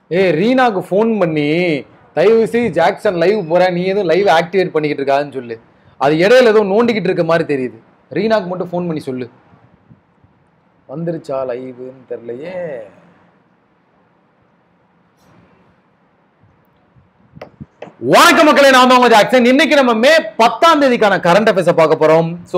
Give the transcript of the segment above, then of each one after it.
ஏய் ரீனாக்கு ஃபோன் பண்ணி தயவு செய்து ஜாக்சன் லைவ் போறேன் நீ எதுவும் லைவ் ஆக்டிவேட் பண்ணிக்கிட்டு இருக்காதுன்னு சொல்லு அது இடையில ஏதோ நோண்டிக்கிட்டு இருக்க மாதிரி தெரியுது ரீனாக்கு மட்டும் ஃபோன் பண்ணி சொல்லு வந்துருச்சா லைவ்னு தெரியலையே வணக்கம் மக்களே நான் தான் உங்க ஜாக்சன் இன்னைக்கு நம்ம மே பத்தாம் தேதிக்கான கரண்ட் அஃபேர்ஸை பார்க்க போறோம் ஸோ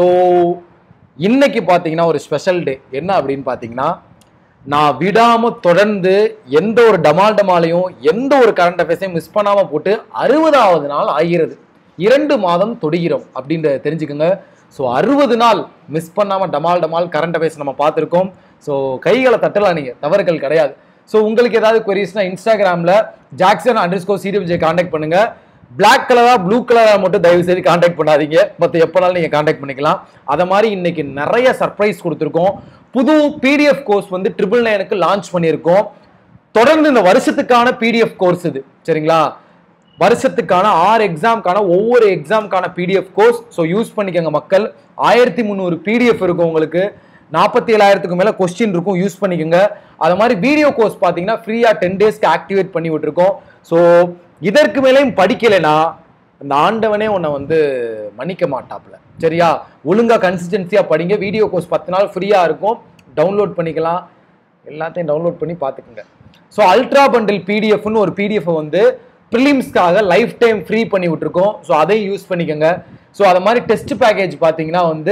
இன்னைக்கு பார்த்தீங்கன்னா ஒரு ஸ்பெஷல் டே என்ன அப்படின்னு பார்த்தீங்கன்னா நான் விடாம தொடர்ந்து எந்த ஒரு டமால் டமாலையும் எந்த ஒரு கரண்ட் அஃபேர்ஸையும் மிஸ் பண்ணாம போட்டு அறுபதாவது நாள் ஆகிறது இரண்டு மாதம் தொடுகிறோம் அப்படின்றத தெரிஞ்சுக்கோங்க ஸோ அறுபது நாள் மிஸ் பண்ணாம டமால் டமால் கரண்ட் அஃபேர்ஸ் நம்ம பார்த்துருக்கோம் ஸோ கைகளை தட்டலாம் நீங்க தவறுகள் கிடையாது ஸோ உங்களுக்கு ஏதாவது கொரிஸ்னா இன்ஸ்டாகிராமில் Jackson underscore CDMJ contact பண்ணுங்க பிளாக் கலரா ப்ளூ கலரா மட்டும் தயவு செய்து காண்டாக்ட் பண்ணாதீங்க மற்ற எப்போனாலும் நீங்கள் காண்டாக்ட் பண்ணிக்கலாம் அதை மாதிரி இன்னைக்கு நிறைய சர்ப்ரைஸ் கொடுத்துருக்கோம் புது பிடிஎஃப் கோர்ஸ் வந்து ட்ரிபிள் நைனுக்கு லான்ச் பண்ணியிருக்கோம் தொடர்ந்து இந்த வருஷத்துக்கான பிடிஎஃப் கோர்ஸ் இது சரிங்களா வருஷத்துக்கான ஆறு எக்ஸாம்க்கான ஒவ்வொரு எக்ஸாம்க்கான பிடிஎஃப் கோர்ஸ் ஸோ யூஸ் பண்ணிக்கோங்க மக்கள் ஆயிரத்தி முந்நூறு பிடிஎஃப் இருக்கும் உங்களுக்கு நாற்பத்தி ஏழாயிரத்துக்கு மேலே கொஸ்டின் இருக்கும் யூஸ் பண்ணிக்கோங்க அது மாதிரி வீடியோ கோர்ஸ் பார்த்தீங்கன்னா ஃப்ரீயாக டென் டேஸ்க்கு ஆக்டிவேட் பண்ணி விட்டுருக்கோம் ஸோ இதற்கு மேலேயும் படிக்கலைன்னா இந்த ஆண்டவனே உன்னை வந்து மன்னிக்க மாட்டாப்ல சரியா ஒழுங்கா கன்சிஸ்டன்சியாக படிங்க வீடியோ கோர்ஸ் பத்து நாள் ஃப்ரீயாக இருக்கும் டவுன்லோட் பண்ணிக்கலாம் எல்லாத்தையும் டவுன்லோட் பண்ணி பார்த்துக்குங்க ஸோ அல்ட்ரா பண்டில் பிடிஎஃப்னு ஒரு பிடிஎஃப் வந்து ப்ரிலிம்ஸ்க்காக லைஃப் டைம் ஃப்ரீ பண்ணி விட்டுருக்கோம் ஸோ அதையும் யூஸ் பண்ணிக்கோங்க ஸோ அது மாதிரி டெஸ்ட் பேக்கேஜ் பார்த்தீங்கன்னா வந்து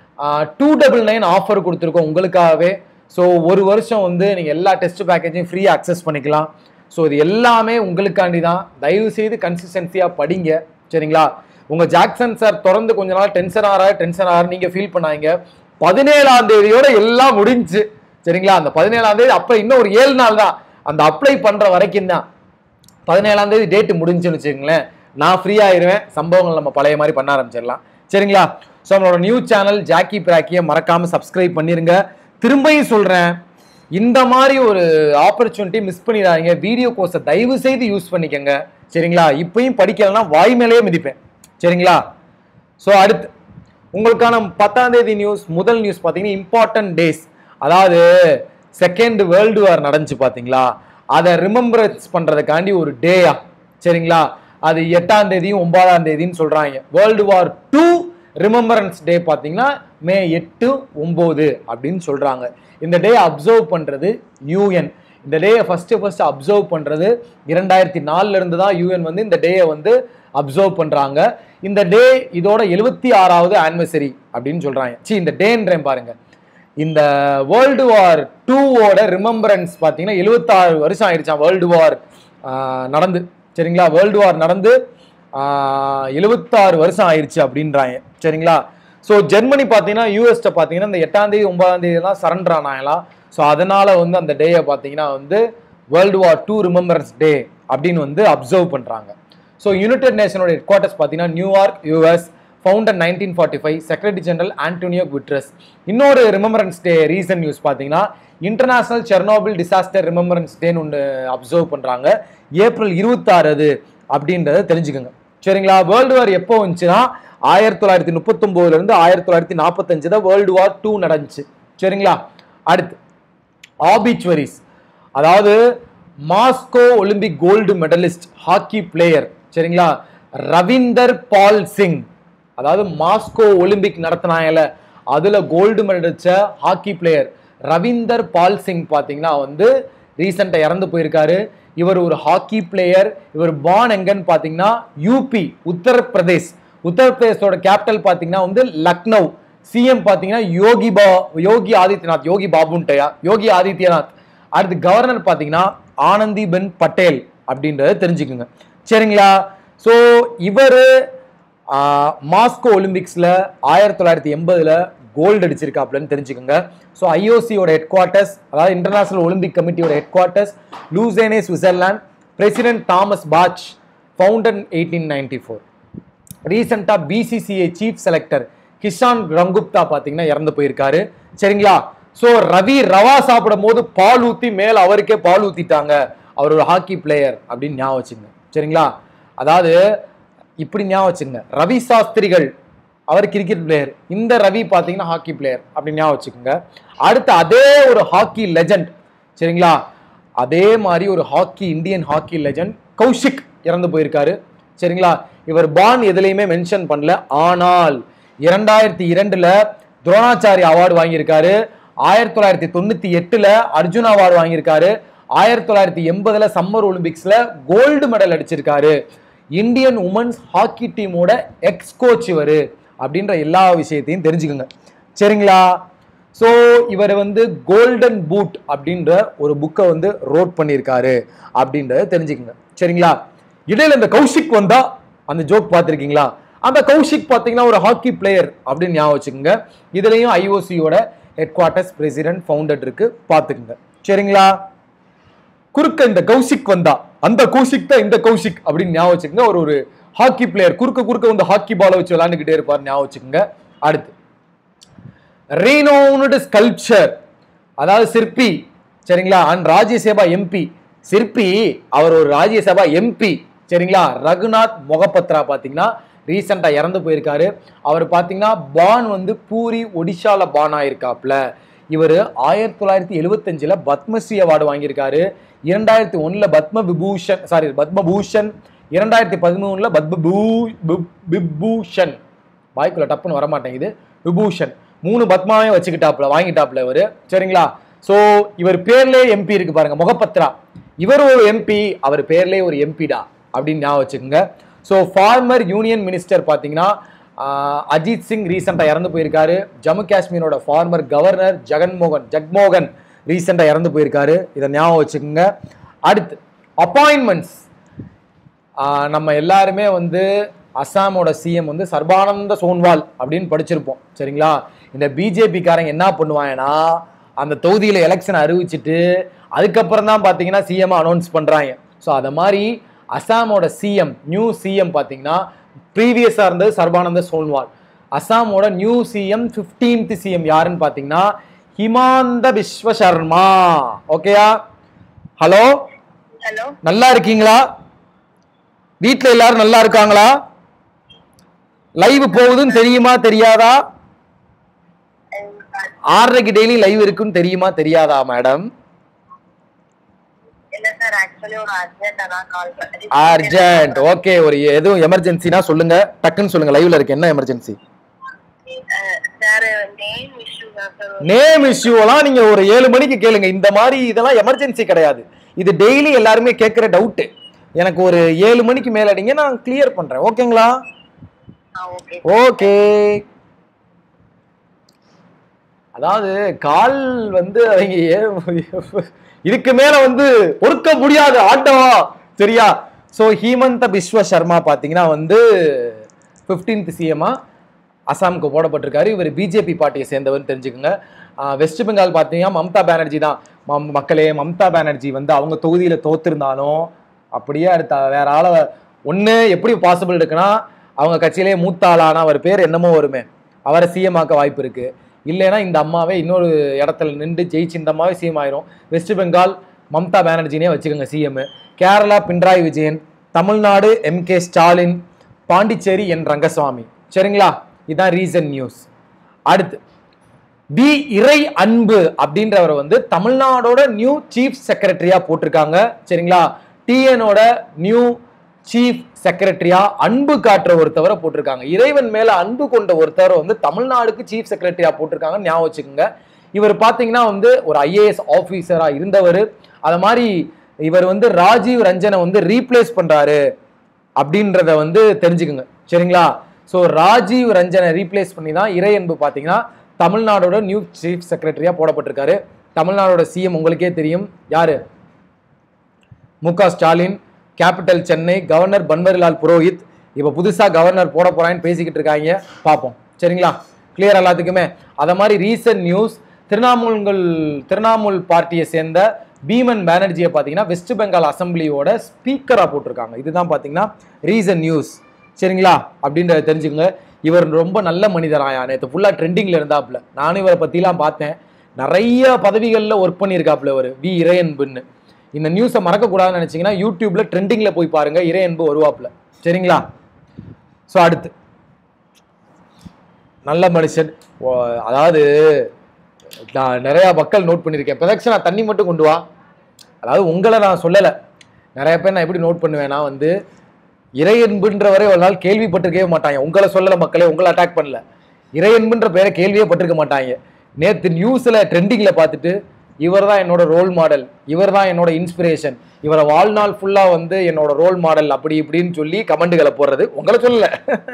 டூ டபுள் நைன் ஆஃபர் கொடுத்துருக்கோம் உங்களுக்காகவே ஸோ ஒரு வருஷம் வந்து நீங்கள் எல்லா டெஸ்ட் பேக்கேஜையும் ஃப்ரீயாக அக்சஸ் பண்ணிக்கலாம் ஸோ இது எல்லாமே உங்களுக்காண்டி தான் தயவு செய்து கன்சிஸ்டன்சியாக படிங்க சரிங்களா உங்கள் ஜாக்சன் சார் தொடர்ந்து கொஞ்ச நாள் டென்ஷன் ஆகிற டென்ஷன் ஆகிற நீங்கள் ஃபீல் பண்ணாங்க பதினேழாம் தேதியோட எல்லாம் முடிஞ்சு சரிங்களா அந்த பதினேழாம் தேதி அப்போ இன்னும் ஒரு ஏழு நாள் தான் அந்த அப்ளை பண்ணுற வரைக்கும் தான் பதினேழாம் தேதி டேட்டு முடிஞ்சுன்னு வச்சுக்கோங்களேன் நான் ஃப்ரீ ஆயிருவேன் சம்பவங்கள் நம்ம பழைய மாதிரி பண்ண ஆரம்பிச்சிடலாம் சரிங்களா ஸோ நம்மளோட நியூஸ் சேனல் ஜாக்கி பிராக்கியை மறக்காம சப்ஸ்கிரைப் பண்ணிருங்க திரும்பியும் சொல்றேன் இந்த மாதிரி ஒரு ஆப்பர்ச்சுனிட்டி மிஸ் பண்ணிடாதீங்க வீடியோ கோர்ஸை தயவு செய்து யூஸ் பண்ணிக்கங்க சரிங்களா இப்பயும் படிக்கலைன்னா வாய் மேலேயே மிதிப்பேன் சரிங்களா ஸோ அடுத்து உங்களுக்கான பத்தாம் தேதி நியூஸ் முதல் நியூஸ் பார்த்தீங்கன்னா இம்பார்ட்டன்ட் டேஸ் அதாவது செகண்ட் வேர்ல்டு வார் நடந்துச்சு பார்த்தீங்களா அதை ரிமெம்பரன்ஸ் பண்ணுறதுக்காண்டி ஒரு டேயா சரிங்களா அது எட்டாம் தேதியும் ஒன்பதாம் தேதின்னு சொல்கிறாங்க world war two remembrance day பார்த்தீங்கன்னா மே எட்டு ஒம்பது அப்படின்னு சொல்கிறாங்க இந்த டே அப்சர்வ் பண்ணுறது யூஎன் இந்த டேயை ஃபஸ்ட்டு ஃபஸ்ட்டு அப்சர்வ் பண்ணுறது இரண்டாயிரத்தி நாலுல இருந்து தான் யூஎன் வந்து இந்த டேயை வந்து அப்சர்வ் பண்ணுறாங்க இந்த டே இதோட எழுபத்தி ஆறாவது ஆனிவர்சரி அப்படின்னு சொல்கிறாங்க சி இந்த டேன்றேன் பாருங்க இந்த வேர்ல்டு வார் டூவோட ரிமெம்பரன்ஸ் பார்த்தீங்கன்னா எழுபத்தாறு வருஷம் ஆயிடுச்சான் வேர்ல்டு வார் நடந்து சரிங்களா வேர்ல்டு வார் நடந்து எழுபத்தாறு வருஷம் ஆயிடுச்சு அப்படின்றாங்க சரிங்களா ஸோ ஜெர்மனி பார்த்தீங்கன்னா யூஎஸ்ட பார்த்தீங்கன்னா இந்த எட்டாம் தேதி ஒன்பதாம் தேதி தான் சரண்டர் ஆனாங்களாம் ஸோ அதனால வந்து அந்த டேயை பார்த்தீங்கன்னா வந்து world war two remembrance day அப்படின்னு வந்து அப்சர்வ் பண்ணுறாங்க ஸோ யுனைடெட் நேஷனோட ஹெட் குவார்ட்டர்ஸ் பார்த்தீங்கன்னா New York US founder nineteen forty five secretary general Antonio Guterres இன்னொரு ரிமெம்பரன்ஸ் டே ரீசன் நியூஸ் பார்த்தீங்கன்னா இன்டர்நேஷனல் செர்னோபில் டிசாஸ்டர் ரிமெம்பரன்ஸ் டேன்னு ஒன்று அப்சர்வ் பண்ணுறாங்க ஏப்ரல் இருபத்தாறு அது அப்படின்றத தெரிஞ்சுக்கோங்க சரிங்களா வேர்ல்டு வார் எப்போ வந்துச்சுன்னா ஆயிரத்தி தொள்ளாயிரத்தி முப்பத்தொம்போதுல இருந்து ஆயிரத்தி தொள்ளாயிரத்தி நாற்பத்தஞ்சு தான் வேர்ல்டு வார் டூ நடந்துச்சு சரிங்களா அடுத்து ஆபிச்சுவரிஸ் அதாவது Moscow Olympic gold medalist hockey player சரிங்களா ரவீந்தர் பால் சிங் அதாவது மாஸ்கோ ஒலிம்பிக் நடத்தினாங்கல்ல அதுல கோல்டு மெடல் அடிச்ச ஹாக்கி பிளேயர் ரவீந்தர் பால் சிங் பார்த்தீங்கன்னா வந்து ரீசெண்டாக இறந்து போயிருக்காரு இவர் ஒரு ஹாக்கி பிளேயர் இவர் பான் எங்கன்னு பார்த்தீங்கன்னா யூபி உத்தரப்பிரதேஷ் உத்தரப்பிரதேசோட கேபிட்டல் பார்த்தீங்கன்னா வந்து லக்னோ சிஎம் பார்த்தீங்கன்னா யோகி பா யோகி ஆதித்யநாத் யோகி பாபுன்ட்டையா யோகி ஆதித்யநாத் அடுத்து கவர்னர் பார்த்தீங்கன்னா ஆனந்தி பென் பட்டேல் அப்படின்றத தெரிஞ்சுக்குங்க சரிங்களா ஸோ இவர் மாஸ்கோ ஒலிம்பிக்ஸில் ஆயிரத்தி தொள்ளாயிரத்தி எண்பதில் கோல்டு அடிச்சிருக்காப்லன்னு தெரிஞ்சுக்கோங்க ஸோ ஐஓசியோட ஹெட் குவார்ட்டர்ஸ் அதாவது இன்டர்நேஷனல் ஒலிம்பிக் கமிட்டியோட headquarters Lausanne Switzerland president Thomas Bach founded eighteen ninety four ரீசெண்டாக BCCI chief selector Kishan Rungta பார்த்தீங்கன்னா இறந்து போயிருக்காரு சரிங்களா ஸோ ரவி ரவா சாப்பிடும் போது பால் ஊற்றி மேலே அவருக்கே பால் ஊற்றிட்டாங்க அவர் ஒரு ஹாக்கி பிளேயர் அப்படின்னு ஞாபகம் வச்சுங்க சரிங்களா அதாவது இப்படி ஞாபகம் வச்சுங்க ரவி சாஸ்திரிகள் அவர் கிரிக்கெட் பிளேயர் இந்த ரவி பார்த்தீங்கன்னா ஹாக்கி பிளேயர் அப்படின்னு ஞாபகம் வச்சுக்கோங்க அடுத்து அதே ஒரு ஹாக்கி லெஜண்ட் சரிங்களா அதே மாதிரி ஒரு hockey Indian hockey legend Kaushik இறந்து போயிருக்காரு சரிங்களா இவர் பான் எதுலையுமே மென்ஷன் பண்ணல ஆனால் இரண்டாயிரத்தி இரண்டுல துரோணாச்சாரி அவார்டு வாங்கியிருக்காரு ஆயிரத்தி தொள்ளாயிரத்தி தொண்ணூத்தி எட்டுல அர்ஜுன் அவார்டு வாங்கியிருக்காரு ஆயிரத்தி தொள்ளாயிரத்தி எண்பதுல சம்மர் ஒலிம்பிக்ஸ்ல கோல்டு மெடல் அடிச்சிருக்காரு இந்தியன் உமன்ஸ் ஹாக்கி டீமோட எக்ஸ் கோச் இவர் அப்படின்ற எல்லா விஷயத்தையும் தெரிஞ்சுக்கோங்க சரிங்களா ஸோ இவர் வந்து கோல்டன் பூட் அப்படின்ற ஒரு புக்கை வந்து ரோட் பண்ணியிருக்காரு அப்படின்றத தெரிஞ்சுக்கோங்க சரிங்களா இடையில இந்த கௌஷிக் வந்தா அந்த ஜோக் பார்த்துருக்கீங்களா அந்த கௌஷிக் பார்த்தீங்கன்னா ஒரு ஹாக்கி பிளேயர் அப்படின்னு ஞாபகம் வச்சுக்கோங்க இதுலயும் ஐஓசியோட ஹெட் குவார்ட்டர்ஸ் பிரசிடென்ட் ஃபவுண்டர் இருக்கு பார்த்துக்குங்க சரிங்களா குறுக்க இந்த கௌஷிக் வந்தா அந்த கௌஷிக் தான் இந்த கௌஷிக் அப்படின்னு ஞாபகம் வச்சுக்கோங்க ஒரு ஒரு ஹாக்கி பிளேயர் குறுக்க குறுக்க வந்து ஹாக்கி பாலை வச்சு விளையாண்டுக்கிட்டே இருப்பார் ஞாபகம் வச்சுக்கோங்க அடுத்து ரீனோனடு ஸ்கல்ப்சர் அதாவது சிற்பி சரிங்களா அண்ட் ராஜ்யசபா எம்பி சிற்பி அவர் ஒரு ராஜ்யசபா எம்பி சரிங்களா ரகுநாத் மொகபத்ரா பார்த்தீங்கன்னா ரீசெண்டாக இறந்து போயிருக்காரு அவர் பார்த்தீங்கன்னா பான் வந்து பூரி ஒடிஷால பான் ஆயிருக்காப்ல இவர் ஆயிரத்தி தொள்ளாயிரத்தி எழுபத்தஞ்சில் பத்மஸ்ரீ அவார்டு வாங்கியிருக்காரு இரண்டாயிரத்தி ஒன்றில் பத்ம விபூஷன் சாரி பத்மபூஷன் இரண்டாயிரத்தி பதிமூணில் பத்ம பூ பு- விபூஷன் வாய்க்குள்ள டப்புன்னு வர மாட்டேங்குது விபூஷன் மூணு பத்மாவே வச்சுக்கிட்டாப்ல வாங்கிட்டாப்ல இவர் சரிங்களா ஸோ இவர் பேர்லயே எம்பி இருக்கு பாருங்க முகபத்ரா இவர் ஒரு எம்பி அவர் பேர்லயே ஒரு எம்பிடா அப்படின்னு ஞாபகம் வச்சுக்கோங்க ஸோ ஃபார்மர் யூனியன் மினிஸ்டர் பார்த்தீங்கன்னா ஆஹ், அஜித் சிங் ரீசெண்டாக இறந்து போயிருக்காரு ஜம்மு காஷ்மீரோட ஃபார்மர் கவர்னர் ஜெகன்மோகன் ஜக்மோகன் ரீசெண்டாக இறந்து போயிருக்காரு இதை ஞாபகம் வச்சுக்கோங்க அடுத்து அப்பாயின்மெண்ட்ஸ் ஆஹ் நம்ம எல்லாருமே வந்து அஸ்ஸாமோட சிஎம் வந்து சர்பானந்த சோன்வால் அப்படின்னு படிச்சிருப்போம் சரிங்களா இந்த பிஜேபிக்காரங்க என்ன பண்ணுவாங்கன்னா அந்த தொகுதியில் எலெக்ஷன் அறிவிச்சிட்டு அதுக்கப்புறம் தான் பார்த்தீங்கன்னா சிஎம் அனௌன்ஸ் பண்ணுறாங்க ஸோ அதை மாதிரி அஸ்ஸாமோட சிஎம் நியூ சிஎம் பார்த்தீங்கன்னா ப்ரீவியஸாக இருந்தது சர்பானந்த சோன்வால் அஸ்ஸாமோட நியூ சிஎம் 15th சிஎம் யாருன்னு பார்த்தீங்கன்னா ஹிமாந்த விஸ்வ சர்மா ஓகேயா ஹலோ ஹலோ நல்லா இருக்கீங்களா வீட்ல எல்லாரும் நல்லா இருக்காங்களா லைவ் போகுதுன்னு தெரியுமா தெரியாதா ஆறரைக்கு டெய்லி லைவ் இருக்குன்னு தெரியுமா தெரியாதா மேடம் இல்ல சார் ஆக்சுவலி ஒரு அர்ஜென்ட்டா தான் கால் பண்ணேன் அர்ஜென்ட் ஓகே ஒரு எதுவும் எமர்ஜென்சினா சொல்லுங்க டக்குன்னு சொல்லுங்க லைவ்ல இருக்கு என்ன எமர்ஜென்சி சார் நேம் இஷ்யூ தான் சார் நேம் இஷ்யூலாம் நீங்க ஒரு ஏழு மணிக்கு கேளுங்க இந்த மாதிரி இதெல்லாம் எமர்ஜென்சி கிடையாது இது டெய்லி எல்லாருமே கேட்குற டவுட்டு எனக்கு ஒரு ஏழு மணிக்கு மேல அடிங்க நான் கிளியர் பண்றேன் ஓகேங்களா ஓகே ஓகே அதாவது கால் வந்து அவங்க ஏ- இதுக்கு மேல வந்து பொறுக்க முடியாது ஆட்டம் சரியா ஸோ ஹீமந்த பிஸ்வ சர்மா பார்த்தீங்கன்னா வந்து 15th சிஎம்மா அசாமுக்கு போடப்பட்டிருக்காரு இவர் பிஜேபி பார்ட்டியை சேர்ந்தவர்னு தெரிஞ்சுக்கோங்க ஆஹ் வெஸ்ட் பெங்கால் பார்த்தீங்கன்னா மம்தா பானர்ஜி தான் மம் மக்களே மம்தா பானர்ஜி வந்து அவங்க தொகுதியில் தோத்திருந்தாலும் அப்படியே அடுத்த வேற ஆளை ஒன்று எப்படி பாசிபிள் இருக்குன்னா அவங்க கட்சியிலே மூத்த ஆளானா அவர் பேர் என்னமோ வருமே அவரை சிஎம் ஆக்க வாய்ப்பு இருக்கு இல்லைன்னா இந்த அம்மாவே இன்னொரு இடத்துல நின்று ஜெயிச்சு இந்த அம்மாவே சிஎம் ஆயிரும் வெஸ்ட் பெங்கால் மம்தா பானர்ஜினே வச்சுக்கோங்க CM Kerala Pinarayi Vijayan Tamil Nadu M K Stalin Pondicherry N Rangaswamy சரிங்களா இதுதான் ரீசன் நியூஸ் அடுத்து வி இறை அன்பு அப்படின்றவரை வந்து தமிழ்நாடோட நியூ சீஃப் செக்ரட்டரியா போட்டிருக்காங்க சரிங்களா டிஎனோட நியூ சீஃப் செக்ரட்டரியா அன்பு காட்டுற ஒருத்தவரை போட்டிருக்காங்க இறைவன் மேல அன்பு கொண்ட ஒருத்தவரை வந்து தமிழ்நாடுக்கு சீஃப் செக்ரட்டரியா போட்டிருக்காங்க ஞாபகம் வச்சுக்கோங்க இவர் பார்த்தீங்கன்னா வந்து ஒரு ஐஏஎஸ் ஆஃபீஸரா இருந்தவர் அது மாதிரி இவர் வந்து ராஜீவ் ரஞ்சனை வந்து ரீப்ளேஸ் பண்றாரு அப்படின்றத வந்து தெரிஞ்சுக்குங்க சரிங்களா ஸோ ராஜீவ் ரஞ்சனை ரீப்ளேஸ் பண்ணி தான் இறை அன்பு பார்த்தீங்கன்னா தமிழ்நாடோட நியூ சீஃப் செக்ரட்டரியா போடப்பட்டிருக்காரு தமிழ்நாடோட சிஎம் உங்களுக்கே தெரியும் யாரு மு க ஸ்டாலின் கேபிட்டல் சென்னை கவர்னர் பன்வரிலால் புரோஹித் இப்போ புதுசாக கவர்னர் போட போறான்னு பேசிக்கிட்டு இருக்காங்க பார்ப்போம் சரிங்களா கிளியர் எல்லாத்துக்குமே அதை மாதிரி ரீசன்ட் நியூஸ் திரிணாமுல்கள் திரிணாமுல் பார்ட்டியை சேர்ந்த பீமன் பானர்ஜியை பார்த்தீங்கன்னா வெஸ்ட் பெங்கால் அசம்பிளியோட ஸ்பீக்கராக போட்டிருக்காங்க இதுதான் பார்த்தீங்கன்னா ரீசன் நியூஸ் சரிங்களா அப்படின்றத தெரிஞ்சுக்கங்க இவர் ரொம்ப நல்ல மனிதராயா நேற்று ஃபுல்லாக ட்ரெண்டிங்கில் இருந்தாப்புல நானும் இவரை பற்றிலாம் பார்த்தேன் நிறைய பதவிகளில் ஒர்க் பண்ணியிருக்காப்புல இவர் வி இறையன்புன்னு இந்த நியூஸை மறக்கக்கூடாதுன்னு நினச்சிங்கன்னா யூடியூப்ல ட்ரெண்டிங்கில் போய் பாருங்க இறையன்பு வருவாப்புல சரிங்களா ஸோ அடுத்து நல்ல மனுஷன் ஓ, அதாவது நான் நிறைய மக்கள் நோட் பண்ணியிருக்கேன் பிரதக்ஷனா தண்ணி மட்டும் கொண்டு வா அதாவது உங்களை நான் சொல்லலை நிறைய பேர் நான் எப்படி நோட் பண்ணுவேன்னா வந்து இறை அன்புன்றவரை ஒரு நாள் கேள்விப்பட்டிருக்கவே மாட்டாங்க உங்களை சொல்லல மக்களே உங்களை அட்டாக் பண்ணல இறை அன்புன்ற பேரை கேள்வியே பட்டிருக்க மாட்டாங்க நேற்று நியூஸில் ட்ரெண்டிங்கில் பார்த்துட்டு இவர் தான் என்னோட ரோல் மாடல் இவர் தான் என்னோட இன்ஸ்பிரேஷன் இவரை வாழ்நாள் ஃபுல்லாக வந்து என்னோட ரோல் மாடல் அப்படி இப்படின்னு சொல்லி கமெண்ட்டுகளை போடுறது உங்களை சொல்லல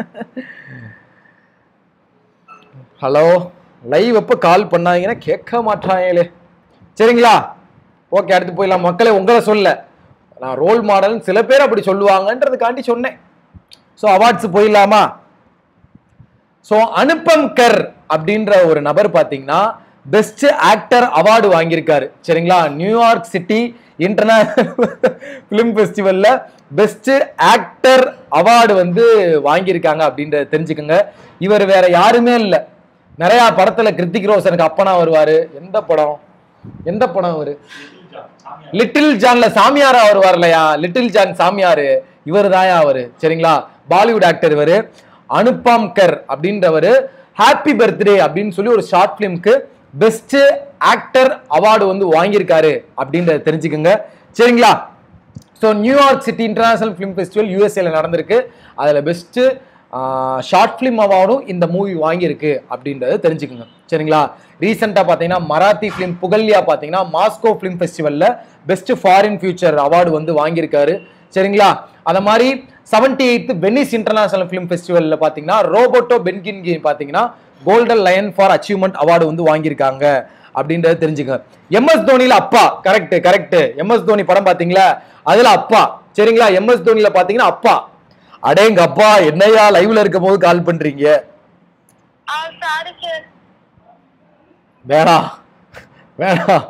ஹலோ லைவ் எப்போ கால் பண்ணாங்கன்னா கேட்க மாட்டாங்களே சரிங்களா ஓகே அடுத்து போயிடலாம் மக்களே உங்களை சொல்ல நான் ரோல் மாடல் சில பேர் அப்படி சொல்லுவாங்கன்றதுக்காண்டி சொன்னேன் ஸோ அவார்ட்ஸ் போயிடலாமா ஸோ அனுப்பம் கர் அப்படின்ற ஒரு நபர் பார்த்தீங்கன்னா பெஸ்ட் ஆக்டர் அவார்டு வாங்கியிருக்காரு சரிங்களா நியூயார்க் சிட்டி இன்டர்நேஷனல் ஃபிலிம் ஃபெஸ்டிவல்ல பெஸ்ட் ஆக்டர் அவார்டு வந்து வாங்கியிருக்காங்க அப்படின்றத தெரிஞ்சுக்கோங்க இவர் வேற யாருமே இல்லை நிறைய படத்துல கிருத்திக் ரோஷனுக்கு அப்பனா வருவாரு எந்த படம் எந்த படம் அவரு லிட்டில் ஜான்ல சாமியாரா வருவார் இல்லையா லிட்டில் ஜான் சாமியாரு இவர் தாயா அவரு சரிங்களா பாலிவுட் ஆக்டர் இவரு அனுபாம் கர் அப்படின்றவரு ஹாப்பி பர்த்டே அப்படின்னு சொல்லி ஒரு ஷார்ட் ஃபிலிம்க்கு பெஸ்ட் ஆக்டர் அவார்டு வந்து வாங்கியிருக்காரு அப்படின்றத தெரிஞ்சுக்கோங்க சரிங்களா so New York city international film festival யூஎஸ்ஏல நடந்திருக்கு அதில் பெஸ்ட்டு ஷார்ட் ஃபிலிம் அவார்டும் இந்த மூவி வாங்கியிருக்கு அப்படின்றத தெரிஞ்சுக்கோங்க சரிங்களா ரீசெண்டாக பார்த்தீங்கன்னா மராத்தி ஃபிலிம் புகல்யா பார்த்தீங்கன்னா மாஸ்கோ ஃபிலிம் ஃபெஸ்டிவலில் பெஸ்ட் ஃபாரின் ஃபியூச்சர் அவார்டு வந்து வாங்கியிருக்காரு சரிங்களா அதை மாதிரி seventy eighth Venice international film ஃபெஸ்டிவலில் பார்த்தீங்கன்னா ரோபோட்டோ பென்கின்கி பார்த்தீங்கன்னா golden lion for achievement award வந்து வாங்கியிருக்காங்க அப்படின்றத தெரிஞ்சுக்கங்க எம்எஸ் தோனியில அப்பா கரெக்ட் கரெக்ட் எம்எஸ் தோனி படம் பாத்தீங்களா அதுல அப்பா சரிங்களா எம்எஸ் தோனியில பாத்தீங்கன்னா அப்பா அடேங்க அப்பா என்னையா லைவ்ல இருக்கும் போது கால் பண்றீங்க ஆ சாரி சார் வேணாம் வேணாம்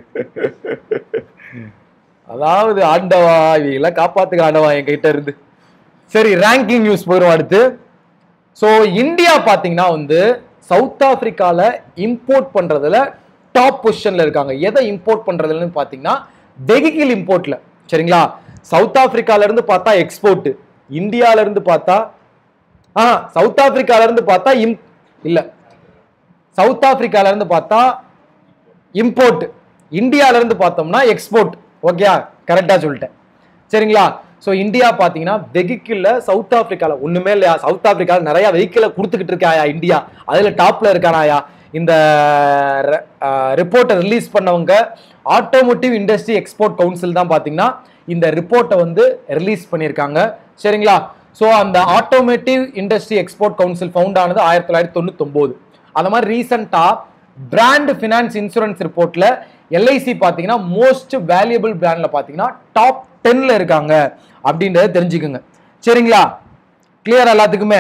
அதாவது ஆண்டவா இவங்கெல்லாம் காப்பாத்துக்க ஆண்டவா என் கிட்ட இருந்து சரி ரேங்கிங் நியூஸ் போயிடும் அடுத்து ஸோ இந்தியா பார்த்தீங்கன்னா வந்து சவுத் ஆப்பிரிக்கால இம்போர்ட் பண்றதுல டாப் பொசிஷன்ல இருக்காங்க எதை இம்போர்ட் பண்றதுலன்னு பார்த்தீங்கன்னா வெஹிக்கிள் இம்போர்ட்ல சரிங்களா சவுத் ஆப்பிரிக்கால இருந்து பார்த்தா எக்ஸ்போர்ட் இந்தியால இருந்து பார்த்தா ஆ சவுத் ஆப்பிரிக்கால இருந்து பார்த்தா இம் இல்ல சவுத் ஆப்பிரிக்கால இருந்து பார்த்தா இம்போர்ட் இந்தியால இருந்து பார்த்தோம்னா எக்ஸ்போர்ட் ஓகேயா கரெக்டா சொல்லிட்டேன் சரிங்களா ஸோ இந்தியா பார்த்தீங்கன்னா வெஹிக்கிளில் சவுத் ஆப்பிரிக்காவில் ஒன்றுமே இல்லையா சவுத் ஆப்பிரிக்காவில் நிறைய வெஹிக்கிளை கொடுத்துக்கிட்டு இருக்காயா இந்தியா அதில் டாப்ல இருக்கானாயா இந்த ரிப்போர்ட்டை ரிலீஸ் பண்ணவங்க ஆட்டோமோட்டிவ் இண்டஸ்ட்ரி எக்ஸ்போர்ட் கவுன்சில் தான் பார்த்தீங்கன்னா இந்த ரிப்போர்ட்டை வந்து ரிலீஸ் பண்ணியிருக்காங்க சரிங்களா ஸோ அந்த automotive industry export council found ஆனது ஆயிரத்தி தொள்ளாயிரத்தி தொண்ணூத்தொம்போது அந்த மாதிரி ரீசெண்டாக பிராண்ட் ஃபினான்ஸ் இன்சூரன்ஸ் ரிப்போர்ட்ல எல்ஐசி பார்த்தீங்கன்னா மோஸ்ட் வேல்யூபிள் பிராண்ட்ல பார்த்தீங்கன்னா டாப் டென்ல இருக்காங்க அப்படின்றத தெரிஞ்சுக்குங்க சரிங்களா கிளியர் எல்லாத்துக்குமே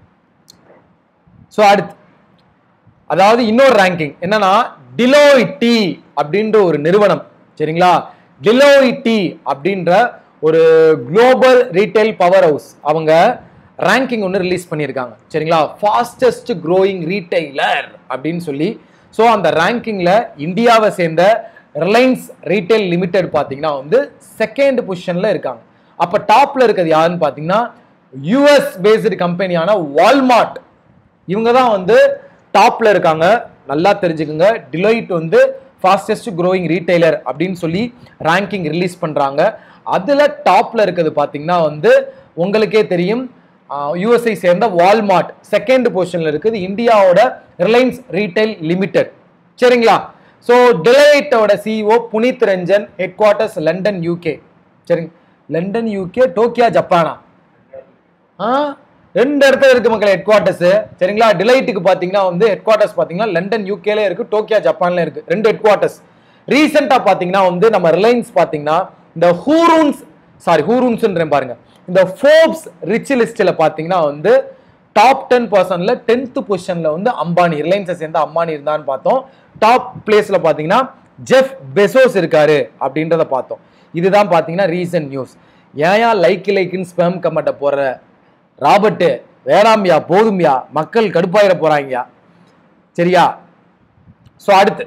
ஸோ அடுத்து அதாவது இன்னொரு ரேங்கிங் என்னன்னா டிலோயிட்டி அப்படின்ற ஒரு நிறுவனம் சரிங்களா டிலோயிட்டி அப்படின்ற ஒரு குளோபல் ரீட்டைல் பவர் ஹவுஸ் அவங்க ரேங்கிங் ஒன்று ரிலீஸ் பண்ணியிருக்காங்க சரிங்களா ஃபாஸ்டஸ்ட் க்ரோயிங் ரீட்டைலர் அப்படின்னு சொல்லி ஸோ அந்த ரேங்கிங்கில் இந்தியாவை சேர்ந்த ரிலையன்ஸ் ரீட்டைல் லிமிடெட் பார்த்தீங்கன்னா வந்து செகண்ட் பொசிஷனில் இருக்காங்க அப்போ டாப்பில் இருக்கிறது யாருன்னு பார்த்தீங்கன்னா யூஎஸ் பேஸ்டு கம்பெனியான வால்மார்ட் இவங்க தான் வந்து டாப்ல இருக்காங்க நல்லா தெரிஞ்சுக்கோங்க டிலைட் வந்து ஃபாஸ்டஸ்ட் க்ரோயிங் ரீட்டைலர் அப்படின்னு சொல்லி ரேங்கிங் ரிலீஸ் பண்றாங்க அதுல டாப்ல இருக்கிறது பாத்தீங்கன்னா வந்து உங்களுக்கே தெரியும் யூஎஸ்ஐ சேர்ந்த வால்மார்ட் செகண்ட் பொசிஷன்ல இருக்குது இந்தியாவோட ரிலையன்ஸ் ரீட்டைல் லிமிடெட் சரிங்களா ஸோ டிலைட்டோட CEO Punit Ranjan headquarters London UK சரிங்க லண்டன் யூகே டோக்கியா ஜப்பானா ஆ ரெண்டு இடத்துல இருக்கு மக்கள் ஹெட் குவார்ட்டர்ஸ் சரிங்களா டிலைட்டுக்கு பாத்தீங்கன்னா வந்து ஹெட் குவார்ட்டர்ஸ் பாத்தீங்கன்னா லண்டன் யூகேல இருக்கு டோக்கியோ ஜப்பான்ல இருக்கு ரெண்டு ஹெட் குவார்ட்டர்ஸ் ரீசெண்டா பாத்தீங்கன்னா வந்து நம்ம ரிலையன்ஸ் பாத்தீங்கன்னா இந்த ஹூரூன்ஸ் சாரி ஹூரூன்ஸ்ன்றேன் பாருங்க இந்த ஃபோர்ப்ஸ் ரிச் லிஸ்ட்ல பாத்தீங்கன்னா வந்து டாப் டென் பர்சன்ட்ல டென்த் பொசிஷன்ல வந்து அம்பானி ரிலையன்ஸை சேர்ந்த அம்பானி இருந்தான்னு பார்த்தோம் டாப் பிளேஸ்ல பாத்தீங்கன்னா ஜெஃப் பெசோஸ் இருக்காரு அப்படின்றத பார்த்தோம் இதுதான் பாத்தீங்கன்னா ரீசன்ட் நியூஸ் ஏன் லைக் லைக்குன்னு ஸ்பேம் கமெண்ட்டை போடுற ராபர்ட்டு வேணாம்யா போதும்யா மக்கள் கடுப்பாயிட போறாங்கயா சரியா ஸோ அடுத்து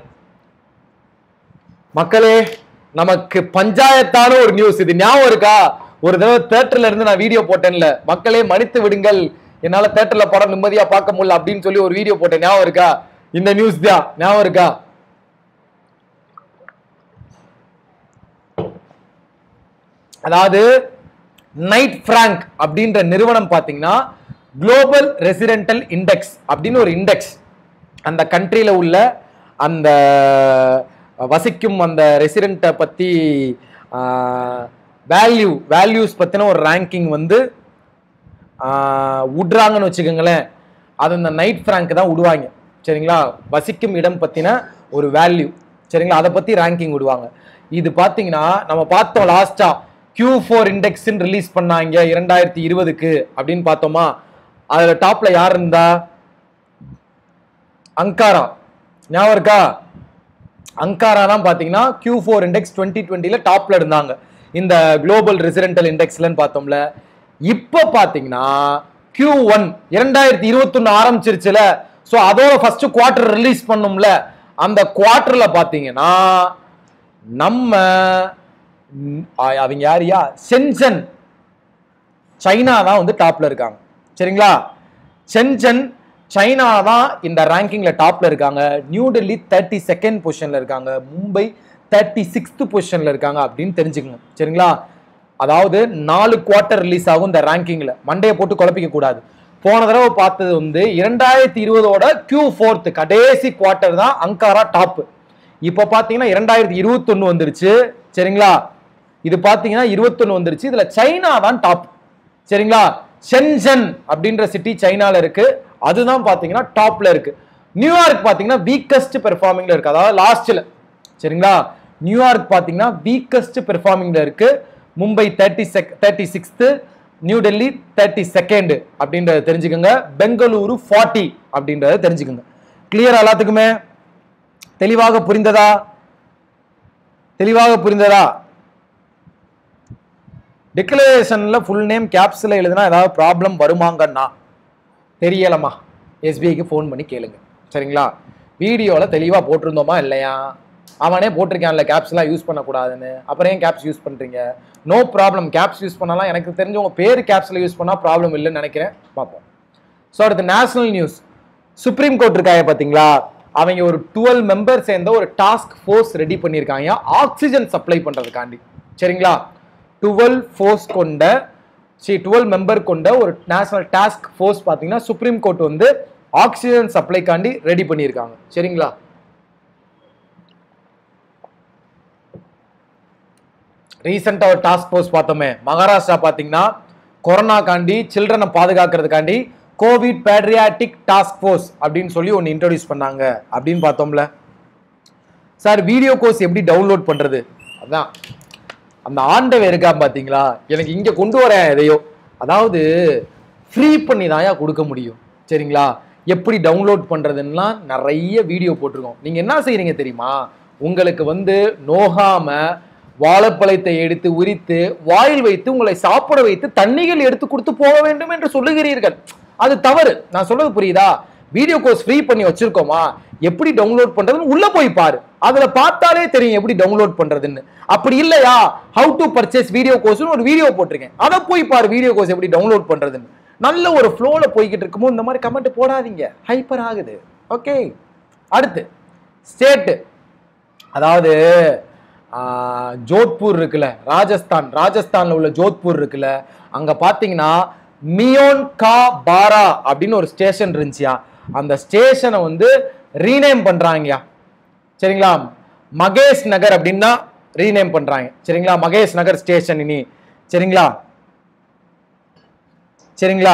மக்களே நமக்கு பஞ்சாயத்தான ஒரு நியூஸ் இது ஞாபகம் இருக்கா ஒரு தடவை தேட்டர்ல இருந்து நான் வீடியோ போட்டேன்ல மக்களே மன்னித்து விடுங்கள் என்னால தேட்டர்ல படம் நிம்மதியா பார்க்க முடியல அப்படின்னு சொல்லி ஒரு வீடியோ போட்டேன் ஞாபகம் இருக்கா இந்த நியூஸ் தான் ஞாபகம் இருக்கா அதாவது நைட் ஃப்ராங்க் அப்படின்ற நிறுவனம் பார்த்தீங்கன்னா குளோபல் ரெசிடென்டல் இண்டெக்ஸ் அப்படின்னு ஒரு இண்டெக்ஸ் அந்த கண்ட்ரியில் உள்ள அந்த வசிக்கும் அந்த ரெசிடெண்ட்டை பற்றி வேல்யூ வேல்யூஸ் பற்றின ஒரு ரேங்கிங் வந்து ஆஹ், விடுறாங்கன்னு வச்சுக்கோங்களேன் அது அந்த நைட் ஃப்ராங்க் தான் விடுவாங்க சரிங்களா வசிக்கும் இடம் பற்றின ஒரு வேல்யூ சரிங்களா அதை பற்றி ரேங்கிங் விடுவாங்க இது பார்த்தீங்கன்னா நம்ம பார்த்தோம் லாஸ்டா Q ஃபோர் இண்டெக்ஸ்ன்னு ரிலீஸ் பண்ணாங்க இரண்டாயிரத்தி இருபதுக்கு அப்படின்னு பார்த்தோமா அதில் டாப்ல யார் இருந்தா அங்காரா ஞாபகம் இருக்கா அங்காரா தான் பார்த்தீங்கன்னா Q ஃபோர் இண்டெக்ஸ் டுவெண்ட்டி டுவெண்ட்டியில் டாப்ல இருந்தாங்க இந்த குளோபல் ரெசிடென்டல் இண்டெக்ஸ்லன்னு பார்த்தோம்ல இப்போ பார்த்தீங்கன்னா Q ஒன் இரண்டாயிரத்தி இருபத்தொன்னு ஆரம்பிச்சிருச்சுல ஸோ அதோட ஃபர்ஸ்ட் குவார்டர் ரிலீஸ் பண்ணும்ல அந்த குவார்டர்ல பார்த்தீங்கன்னா நம்ம ம், அ- அவங்க யாரியா சென்சன் சைனா தான் வந்து டாப்ல இருக்காங்க சரிங்களா சென்சன் சைனா தான் இந்த ரேங்கிங்ல டாப்ல இருக்காங்க நியூ டெல்லி தேர்ட்டி செகண்ட் பொசிஷன்ல இருக்காங்க மும்பை தேர்ட்டி சிக்ஸ்த் பொசிஷன்ல இருக்காங்க அப்படின்னு தெரிஞ்சுக்கங்க சரிங்களா அதாவது நாலு குவார்ட்டர் ரிலீஸ் ஆகும் இந்த ரேங்கிங்ல மண்டையை போட்டு குழப்பிக்க கூடாது போன தடவை பார்த்தது வந்து இரண்டாயிரத்தி இருபதோட Q ஃபோர்த் கடைசி குவார்ட்டர் தான் அங்காரா டாப் இப்போ பார்த்தீங்கன்னா இரண்டாயிரத்தி இருபத்தொன்னு வந்துருச்சு சரிங்களா இது பார்த்தீங்கன்னா இருபத்தொன்னு வந்துருச்சு இதுல சைனா தான் டாப் சரிங்களா ஷென்சன் அப்படின்ற சிட்டி சைனால இருக்கு அதுதான் பாத்தீங்கன்னா டாப்ல இருக்கு நியூயார்க் பாத்தீங்கன்னா வீக்கஸ்ட் பெர்ஃபார்மிங்ல இருக்கு அதாவது லாஸ்ட்ல சரிங்களா நியூயார்க் பாத்தீங்கன்னா வீக்கஸ்ட் பெர்ஃபார்மிங்ல இருக்கு Mumbai thirty six thirty sixth new Delhi thirty second அப்படின்றத தெரிஞ்சுக்கோங்க பெங்களூரு ஃபார்ட்டி அப்படின்றத தெரிஞ்சுக்கோங்க கிளியர் எல்லாத்துக்குமே தெளிவாக புரிந்ததா தெளிவாக புரிந்ததா டிக்ளரேஷன்ல ஃபுல் நேம் கேப்ஸ்ல எழுதுனா ஏதாவது ப்ராப்ளம் வருமாங்கன்னா தெரியலம்மா எஸ்பிஐக்கு ஃபோன் பண்ணி கேளுங்க சரிங்களா வீடியோவில் தெளிவாக போட்டிருந்தோமா இல்லையா அவனே போட்டிருக்கான்ல கேப்ஸ்லாம் யூஸ் பண்ணக்கூடாதுன்னு அப்புறம் ஏன் கேப்ஸ் யூஸ் பண்ணுறீங்க நோ ப்ராப்ளம் கேப்ஸ் யூஸ் பண்ணலாம் எனக்கு தெரிஞ்ச உங்கள் பேர் கேப்ஸில் யூஸ் பண்ணால் ப்ராப்ளம் இல்லைன்னு நினைக்கிறேன் பார்ப்போம் ஸோ அடுத்து நேஷனல் நியூஸ் சுப்ரீம் கோர்ட் இருக்காங்க பார்த்தீங்களா அவங்க ஒரு டுவெல் மெம்பர் சேர்ந்த ஒரு டாஸ்க் ஃபோர்ஸ் ரெடி பண்ணியிருக்காங்க ஆக்சிஜன் சப்ளை பண்ணுறதுக்காண்டி சரிங்களா டுவெல் ஃபோர்ஸ் கொண்ட சி டுவெல் மெம்பர் கொண்ட ஒரு நேஷனல் டாஸ்க் ஃபோர்ஸ் பார்த்தீங்கன்னா சுப்ரீம் கோர்ட் வந்து ஆக்சிஜன் சப்ளைக்காண்டி ரெடி பண்ணியிருக்காங்க சரிங்களா ரீசெண்டாக ஒரு டாஸ்க் ஃபோர்ஸ் பார்த்தோமே மகாராஷ்டிரா பார்த்தீங்கன்னா கொரோனாக்காண்டி சில்ட்ரனை பாதுகாக்கிறதுக்காண்டி கோவிட் பேட்ரியாட்டிக் டாஸ்க் ஃபோர்ஸ் அப்படின்னு சொல்லி ஒன்று இன்ட்ரோடியூஸ் பண்ணாங்க அப்படின்னு பார்த்தோம்ல சார் வீடியோ கோர்ஸ் எப்படி டவுன்லோட் பண்ணுறது அதான் அந்த ஆண்டவன் இருக்கா பார்த்தீங்களா எனக்கு இங்கே கொண்டு வரேன் எதையோ அதாவது ஃப்ரீ பண்ணி தான்யா கொடுக்க முடியும் சரிங்களா எப்படி டவுன்லோட் பண்ணுறதுன்னா நிறைய வீடியோ போட்டிருக்கோம் நீங்கள் என்ன செய்றீங்க தெரியுமா உங்களுக்கு வந்து நோகாம வாழைப்பழத்தை எடுத்து உரித்து வாயில் வைத்து உங்களை சாப்பிட வைத்து தண்ணிகள் எடுத்து கொடுத்து போக வேண்டும் என்று சொல்லுகிறீர்கள் அது தவறு நான் சொல்றது புரியுதா வீடியோ கோர்ஸ் ஃப்ரீ பண்ணி வச்சிருக்கோமா எப்படி டவுன்லோட் பண்றதுன்னு உள்ள போய் பாரு அதுல பார்த்தாலே தெரியும் எப்படி டவுன்லோட் பண்றதுன்னு அப்படி இல்லையா ஹவு டு பர்ச்சேஸ் வீடியோ கோர்ஸ்னு ஒரு வீடியோ போட்டிருக்கேன் அதை போய் பாரு வீடியோ கோர்ஸ் எப்படி டவுன்லோட் பண்றதுன்னு நல்ல ஒரு ஃப்ளோல போய்கிட்டு இருக்கும்போது இந்த மாதிரி கமெண்ட் போடாதீங்க ஹைப்பர் ஆகுது ஓகே அடுத்து ஸ்டேட்டு அதாவது ஆஹ், ஜோத்பூர் இருக்குல்ல ராஜஸ்தான் ராஜஸ்தான்ல உள்ள ஜோத்பூர் இருக்குல்ல அங்க பாத்தீங்கன்னா மியோன் கா பாரா அப்படின்னு ஒரு ஸ்டேஷன் இருந்துச்சியா அந்த ஸ்டேஷனை வந்து ரீநேம் பண்றாங்கயா சரிங்களா மகேஷ் நகர் அப்படின்னு தான் ரீநேம் பண்றாங்க சரிங்களா மகேஷ் நகர் ஸ்டேஷன் இனி சரிங்களா சரிங்களா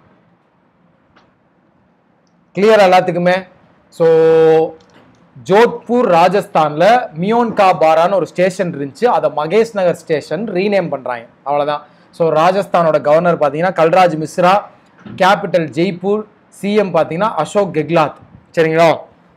கிளியர் எல்லாத்துக்குமே ஸோ ஜோத்பூர் ராஜஸ்தான்ல மியோன்கா பாரான்னு ஒரு ஸ்டேஷன் இருந்துச்சு அதை மகேஷ் நகர் ஸ்டேஷன் ரீநேம் பண்றாங்க அவ்வளவுதான் ஸோ ராஜஸ்தானோட கவர்னர் பார்த்தீங்கன்னா கல்ராஜ் மிஸ்ரா கேபிட்டல் ஜெய்ப்பூர் சிஎம் பார்த்தீங்கன்னா அசோக் கெக்லாத் சரிங்களா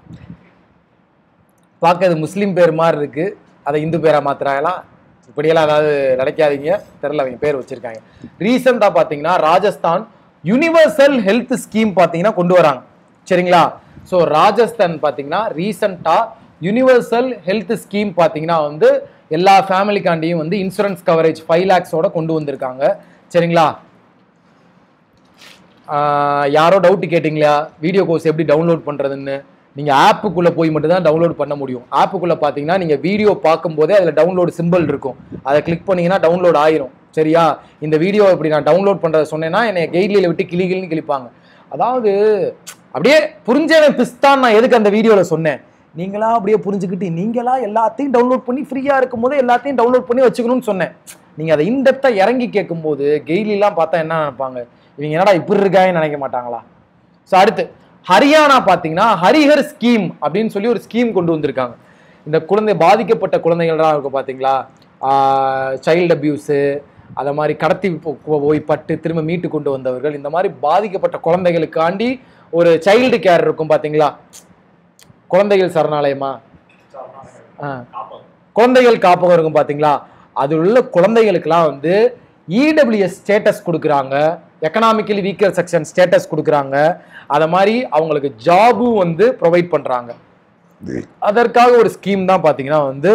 பார்க்க அது முஸ்லீம் பேர் மாதிரி இருக்கு அதை இந்து பேரா மாத்துறாங்களா இப்படியெல்லாம் அதாவது நினைக்காதீங்க தெரில அவங்க பேர் வச்சிருக்காங்க ரீசெண்டாக பார்த்தீங்கன்னா ராஜஸ்தான் யுனிவர்சல் ஹெல்த் ஸ்கீம் பார்த்தீங்கன்னா கொண்டு வராங்க சரிங்களா ஸோ ராஜஸ்தான் பார்த்தீங்கன்னா ரீசெண்டாக யுனிவர்சல் ஹெல்த் ஸ்கீம் பார்த்தீங்கன்னா வந்து எல்லா ஃபேமிலிக்காண்டியும் வந்து இன்சூரன்ஸ் கவரேஜ் ஃபைவ் லேக்ஸோட கொண்டு வந்திருக்காங்க சரிங்களா ஆஹ் யாரோ டவுட் கேட்டிங்களா வீடியோ கோர்ஸ் எப்படி டவுன்லோட் பண்ணுறதுன்னு நீங்கள் ஆப்புக்குள்ளே போய் மட்டும் தான் டவுன்லோட் பண்ண முடியும் ஆப்புக்குள்ளே பார்த்தீங்கன்னா நீங்கள் வீடியோ பார்க்கும்போதே அதில் டவுன்லோடு சிம்பிள் இருக்கும் அதை கிளிக் பண்ணீங்கன்னா டவுன்லோட் ஆயிரும் சரியா இந்த வீடியோ இப்படி நான் டவுன்லோட் பண்ணுறத சொன்னேன்னா என்னை கெய்ட்லியில் விட்டு கிளி கிளின்னு கிழிப்பாங்க அதாவது அப்படியே புரிஞ்சவன் பிஸ்தான் நான் எதுக்கு அந்த வீடியோவில் சொன்னேன் நீங்களா அப்படியே புரிஞ்சுக்கிட்டு நீங்களா எல்லாத்தையும் டவுன்லோட் பண்ணி ஃப்ரீயாக இருக்கும்போது எல்லாத்தையும் டவுன்லோட் பண்ணி வச்சுக்கணும்னு சொன்னேன் நீங்கள் அதை இன்டெப்த்தாக இறங்கி கேட்கும்போது கெய்லிலாம் பார்த்தா என்ன நினைப்பாங்க இவங்க என்னடா இப்படி இருக்காங்கன்னு நினைக்க மாட்டாங்களா ஸோ அடுத்து ஹரியானா பார்த்தீங்கன்னா ஹரிஹர் ஸ்கீம் அப்படின்னு சொல்லி ஒரு ஸ்கீம் கொண்டு வந்திருக்காங்க இந்த குழந்தை பாதிக்கப்பட்ட குழந்தைகள்லாம் இருக்கும் பார்த்தீங்களா சைல்டு அபியூஸு அதை மாதிரி கடத்தி போ- போய் பட்டு திரும்ப மீட்டு கொண்டு வந்தவர்கள் இந்த மாதிரி பாதிக்கப்பட்ட குழந்தைகளுக்காண்டி ஒரு சைல்டு கேர் இருக்கும் பார்த்தீங்களா குழந்தைகள் சரணாலயமா ஆ. குழந்தைகள் காப்பகம் இருக்கும் பார்த்தீங்களா அதில் உள்ள குழந்தைகளுக்கெல்லாம் வந்து இடபிள்யூஎஸ் ஸ்டேட்டஸ் கொடுக்குறாங்க எக்கனாமிக்கலி வீக்கர் செக்ஷன் ஸ்டேட்டஸ் கொடுக்குறாங்க அதை மாதிரி அவங்களுக்கு ஜாபும் வந்து ப்ரொவைட் பண்ணுறாங்க அதற்காக ஒரு ஸ்கீம் தான் பார்த்தீங்கன்னா வந்து